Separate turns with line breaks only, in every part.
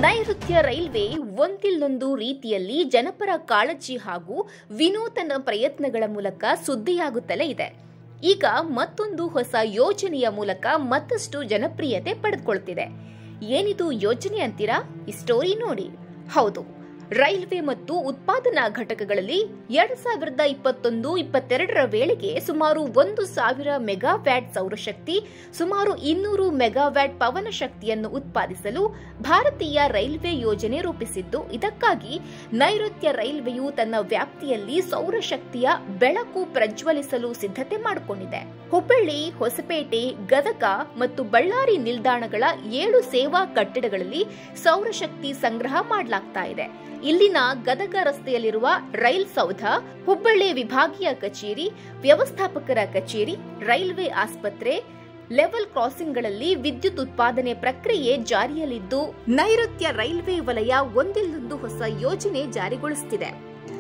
ನೈಋತ್ಯ ರೈಲ್ವೆ ಒಂದಿಲ್ಲೊಂದು ರೀತಿಯಲ್ಲಿ ಜನಪರ ಕಾಳಜಿ ಹಾಗೂ ವಿನೂತನ ಪ್ರಯತ್ನಗಳ ಮೂಲಕ ಸುದ್ದಿಯಾಗುತ್ತಲೇ ಇದೆ ಈಗ ಮತ್ತೊಂದು ಹೊಸ ಯೋಜನೆಯ ಮೂಲಕ ಮತ್ತಷ್ಟು ಜನಪ್ರಿಯತೆ ಪಡೆದುಕೊಳ್ತಿದೆ ಏನಿದು ಯೋಜನೆ ಅಂತೀರಾ ಈ ಸ್ಟೋರಿ ನೋಡಿ ಹೌದು ರೈಲ್ವೆ ಮತ್ತು ಉತ್ಪಾದನಾ ಘಟಕಗಳಲ್ಲಿ ಎರಡ್ ಸಾವಿರದ ಇಪ್ಪತ್ತೊಂದು ಇಪ್ಪತ್ತೆರಡರ ವೇಳೆಗೆ ಸುಮಾರು ಒಂದು ಸಾವಿರ ಮೆಗಾವ್ಯಾಟ್ ಸೌರಶಕ್ತಿ ಸುಮಾರು ಇನ್ನೂರು ಮೆಗಾವ್ಯಾಟ್ ಪವನ ಶಕ್ತಿಯನ್ನು ಉತ್ಪಾದಿಸಲು ಭಾರತೀಯ ರೈಲ್ವೆ ಯೋಜನೆ ರೂಪಿಸಿದ್ದು ಇದಕ್ಕಾಗಿ ನೈಋತ್ಯ ರೈಲ್ವೆಯು ತನ್ನ ವ್ಯಾಪ್ತಿಯಲ್ಲಿ ಸೌರಶಕ್ತಿಯ ಬೆಳಕು ಪ್ರಜ್ವಲಿಸಲು ಸಿದ್ಧತೆ ಮಾಡಿಕೊಂಡಿದೆ ಹುಬ್ಬಳ್ಳಿ ಹೊಸಪೇಟೆ ಗದಗ ಮತ್ತು ಬಳ್ಳಾರಿ ನಿಲ್ದಾಣಗಳ ಏಳು ಸೇವಾ ಕಟ್ಟಡಗಳಲ್ಲಿ ಸೌರಶಕ್ತಿ ಸಂಗ್ರಹ ಮಾಡಲಾಗ್ತಾ ಇದೆ ಇಲ್ಲಿನ ಗದಗ ರಸ್ತೆಯಲ್ಲಿರುವ ರೈಲ್ ಸೌಧ ಹುಬ್ಬಳ್ಳಿ ವಿಭಾಗೀಯ ಕಚೇರಿ ವ್ಯವಸ್ಥಾಪಕರ ಕಚೇರಿ ರೈಲ್ವೆ ಆಸ್ಪತ್ರೆ ಲೆವೆಲ್ ಕ್ರಾಸಿಂಗ್ಗಳಲ್ಲಿ ವಿದ್ಯುತ್ ಉತ್ಪಾದನೆ ಪ್ರಕ್ರಿಯೆ ಜಾರಿಯಲ್ಲಿದ್ದು ನೈಋತ್ಯ ರೈಲ್ವೆ ವಲಯ ಒಂದಿಲ್ಲೊಂದು ಹೊಸ ಯೋಜನೆ ಜಾರಿಗೊಳಿಸುತ್ತಿದೆ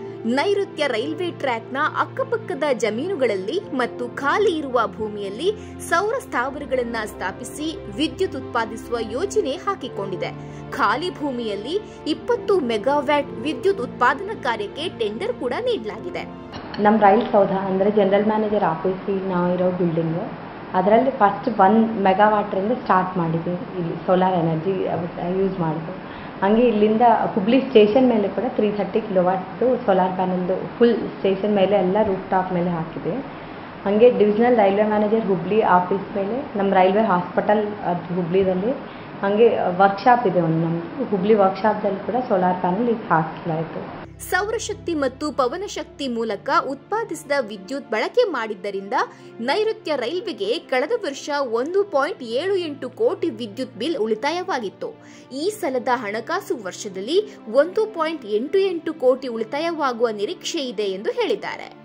ನೈಋತ್ಯ ರೈಲ್ವೆ ಟ್ರ್ಯಾಕ್ನ ಅಕ್ಕಪಕ್ಕದ ಜಮೀನುಗಳಲ್ಲಿ ಮತ್ತು ಖಾಲಿ ಇರುವ ಭೂಮಿಯಲ್ಲಿ ಸೌರ ಸ್ಥಾವರಗಳನ್ನ ಸ್ಥಾಪಿಸಿ ವಿದ್ಯುತ್ ಉತ್ಪಾದಿಸುವ ಯೋಜನೆ ಹಾಕಿಕೊಂಡಿದೆ ಖಾಲಿ ಭೂಮಿಯಲ್ಲಿ ಇಪ್ಪತ್ತು ಮೆಗಾವ್ಯಾಟ್ ವಿದ್ಯುತ್ ಉತ್ಪಾದನಾ ಕಾರ್ಯಕ್ಕೆ ಟೆಂಡರ್ ಕೂಡ ನೀಡಲಾಗಿದೆ
ನಮ್ಮ ರೈಲ್ ಸೌಧ ಅಂದರೆ ಜನರಲ್ ಮ್ಯಾನೇಜರ್ ಆಫೀಸ್ ಈಗ ನಾವು ಇರೋ ಬಿಲ್ಡಿಂಗು ಅದರಲ್ಲಿ ಫಸ್ಟ್ ಒನ್ ಮೆಗಾವಾಟ್ರಿಂದ ಸ್ಟಾರ್ಟ್ ಮಾಡಿದ್ದೀವಿ ಇಲ್ಲಿ ಸೋಲಾರ್ ಎನರ್ಜಿ ಯೂಸ್ ಮಾಡಿದ್ದು ಹಾಗೆ ಇಲ್ಲಿಂದ ಹುಬ್ಳಿ ಸ್ಟೇಷನ್ ಮೇಲೆ ಕೂಡ ತ್ರೀ ಥರ್ಟಿ ಕಿಲೋವಾಟ್ದು ಸೋಲಾರ್ ಪ್ಯಾನಲ್ದು ಫುಲ್ ಸ್ಟೇಷನ್ ಮೇಲೆ ಎಲ್ಲ ರೂಫ್ ಟಾಪ್ ಮೇಲೆ ಹಾಕಿದೆ ಹಾಗೆ divisional railway manager Hubli office ಮೇಲೆ ನಮ್ಮ ರೈಲ್ವೆ ಹಾಸ್ಪಿಟಲ್ ಅದು ಹುಬ್ಳಿದಲ್ಲಿ ಹಾಗೆ ವರ್ಕ್ಶಾಪ್ ಇದೆ ಒಂದು ನಮ್ಮದು ಹುಬ್ಳಿ ವರ್ಕ್ಶಾಪ್ದಲ್ಲಿ ಕೂಡ ಸೋಲಾರ್ ಪ್ಯಾನಲ್ ಈಗ ಹಾಕಲಾಯಿತು
ಸೌರಶಕ್ತಿ ಮತ್ತು ಪವನಶಕ್ತಿ ಮೂಲಕ ಉತ್ಪಾದಿಸಿದ ವಿದ್ಯುತ್ ಬಳಕೆ ಮಾಡಿದ್ದರಿಂದ ನೈಋತ್ಯ ರೈಲ್ವೆಗೆ ಕಳೆದ ವರ್ಷ ಒಂದು ಪಾಯಿಂಟ್ ಏಳು ಎಂಟು ಕೋಟಿ ವಿದ್ಯುತ್ ಬಿಲ್ ಉಳಿತಾಯವಾಗಿತ್ತು ಈ ಸಲದ ಹಣಕಾಸು ವರ್ಷದಲ್ಲಿ ಒಂದು ಪಾಯಿಂಟ್ ಎಂಟು ಎಂಟು ಕೋಟಿ ಉಳಿತಾಯವಾಗುವ ನಿರೀಕ್ಷೆ ಇದೆ ಎಂದು ಹೇಳಿದ್ದಾರೆ